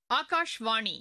ஆகாஷ்வாணி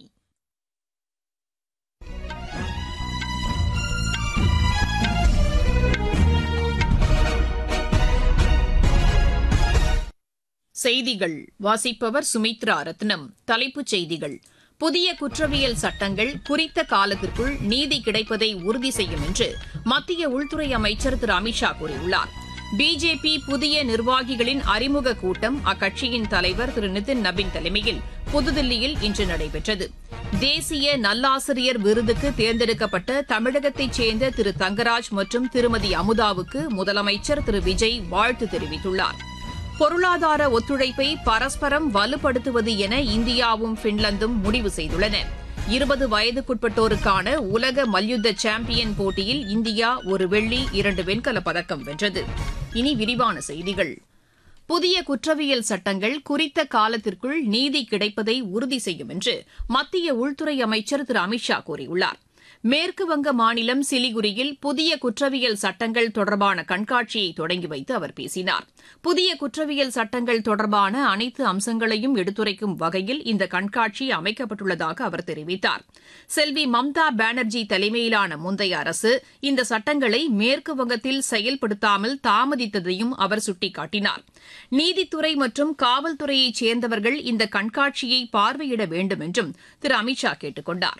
செய்திகள் வாசிப்பவர் சுமித்ரா ரத்னம் தலைப்புச் செய்திகள் புதிய குற்றவியல் சட்டங்கள் குறித்த காலத்திற்குள் நீதி கிடைப்பதை உறுதி செய்யும் என்று மத்திய உள்துறை அமைச்சர் திரு அமித்ஷா கூறியுள்ளார் பிஜேபி புதிய நிர்வாகிகளின் அறிமுக கூட்டம் அக்கட்சியின் தலைவர் திரு நிதின் நபின் தலைமையில் புதுதில்லியில் இன்று நடைபெற்றது தேசிய நல்லாசிரியர் விருதுக்கு தேர்ந்தெடுக்கப்பட்ட தமிழகத்தைச் சேர்ந்த திரு தங்கராஜ் மற்றும் திருமதி அமுதாவுக்கு முதலமைச்சர் திரு விஜய் வாழ்த்து தெரிவித்துள்ளார் பொருளாதார ஒத்துழைப்பை பரஸ்பரம் வலுப்படுத்துவது என இந்தியாவும் பின்லாந்தும் முடிவு செய்துள்ளன இருபது வயதுக்குட்பட்டோருக்கான உலக மல்யுத்த சாம்பியன் போட்டியில் இந்தியா ஒரு வெள்ளி இரண்டு வெண்கலப் பதக்கம் வென்றது இனி விரிவான செய்திகள் புதிய குற்றவியல் சட்டங்கள் குறித்த காலத்திற்குள் நீதி கிடைப்பதை உறுதி செய்யும் என்று மத்திய உள்துறை அமைச்சர் திரு அமித்ஷா கூறியுள்ளார் மேற்குவங்க மாநிலம் சிலிகுரியில் புதிய குற்றவியல் சட்டங்கள் தொடர்பான கண்காட்சியை தொடங்கி வைத்து அவர் பேசினார் புதிய குற்றவியல் சட்டங்கள் தொடர்பான அனைத்து அம்சங்களையும் எடுத்துரைக்கும் வகையில் இந்த கண்காட்சி அமைக்கப்பட்டுள்ளதாக அவர் தெரிவித்தார் செல்வி மம்தா பானர்ஜி தலைமையிலான முந்தைய அரசு இந்த சட்டங்களை மேற்குவங்கத்தில் செயல்படுத்தாமல் தாமதித்ததையும் அவர் சுட்டிக்காட்டினார் நீதித்துறை மற்றும் காவல்துறையைச் சேர்ந்தவர்கள் இந்த கண்காட்சியை பார்வையிட வேண்டும் என்றும் திரு அமித்ஷா கேட்டுக் கொண்டாா்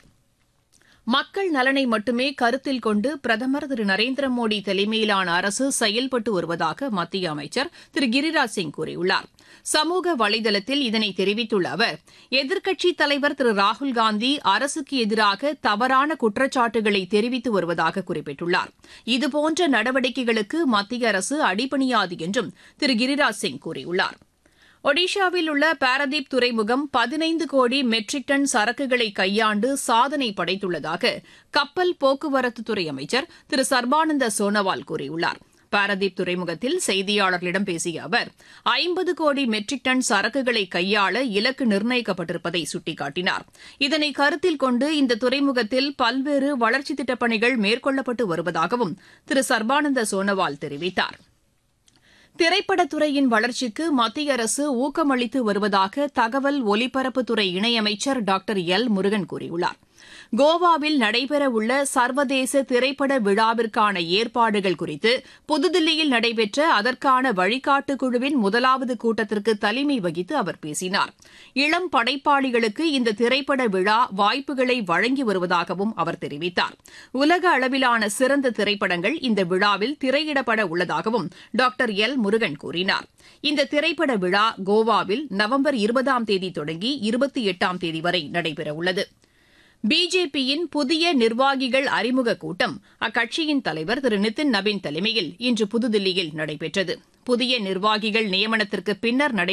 மக்கள் நலனை மட்டுமே கருத்தில் கொண்டு பிரதமர் திரு நரேந்திர மோடி தலைமையிலான அரசு செயல்பட்டு வருவதாக மத்திய அமைச்சர் திரு கிரிராஜ் சிங் கூறியுள்ளார் சமூக வலைதளத்தில் இதனை தெரிவித்துள்ள அவர் எதிர்க்கட்சித் தலைவர் திரு ராகுல்காந்தி அரசுக்கு எதிராக தவறான குற்றச்சாட்டுகளை தெரிவித்து வருவதாக குறிப்பிட்டுள்ளார் இதுபோன்ற நடவடிக்கைகளுக்கு மத்திய அரசு அடிபணியாது என்றும் திரு கிரிராஜ் சிங் கூறியுள்ளார் ஒடிஷாவில் உள்ள பாரதீப் துறைமுகம் பதினைந்து கோடி மெட்ரிக் டன் சரக்குகளை கையாண்டு சாதனை படைத்துள்ளதாக கப்பல் போக்குவரத்துத்துறை அமைச்சர் திரு சர்பானந்த சோனோவால் கூறியுள்ளார் பாரதீப் துறைமுகத்தில் செய்தியாளர்களிடம் பேசிய அவர் ஐம்பது கோடி மெட்ரிக் டன் சரக்குகளை கையாள இலக்கு நிர்ணயிக்கப்பட்டிருப்பதை சுட்டிக்காட்டினார் இதனை கருத்தில் கொண்டு இந்த துறைமுகத்தில் பல்வேறு வளர்ச்சித் திட்டப் பணிகள் மேற்கொள்ளப்பட்டு வருவதாகவும் திரு சர்பானந்த சோனோவால் தெரிவித்தாா் திரைப்படத்துறையின் வளர்ச்சிக்கு மத்திய அரசு ஊக்கமளித்து வருவதாக தகவல் ஒலிபரப்புத்துறை இணையமைச்சர் டாக்டர் எல் முருகன் கூறியுள்ளார் கோவாவில் நடைபெறவுள்ள சர்வதேச திரைப்பட விழாவிற்கான ஏற்பாடுகள் குறித்து புதுதில்லியில் நடைபெற்ற அதற்கான வழிகாட்டு குழுவின் முதலாவது கூட்டத்திற்கு தலைமை வகித்து அவர் பேசினார் இளம் படைப்பாளிகளுக்கு இந்த திரைப்பட விழா வாய்ப்புகளை வழங்கி வருவதாகவும் அவர் தெரிவித்தார் உலக அளவிலான சிறந்த திரைப்படங்கள் இந்த விழாவில் திரையிடப்பட உள்ளதாகவும் டாக்டர் எல் முருகன் கூறினார் இந்த திரைப்பட விழா கோவாவில் நவம்பர் இருபதாம் தேதி தொடங்கி இருபத்தி எட்டாம் தேதி வரை நடைபெறவுள்ளது பிஜேபியின் புதிய நிர்வாகிகள் அறிமுக கூட்டம் அக்கட்சியின் தலைவர் திரு நிதின் நபின் தலைமையில் இன்று புதுதில்லியில் நடைபெற்றது புதிய நிர்வாகிகள் நியமனத்திற்கு பின்னர் நடை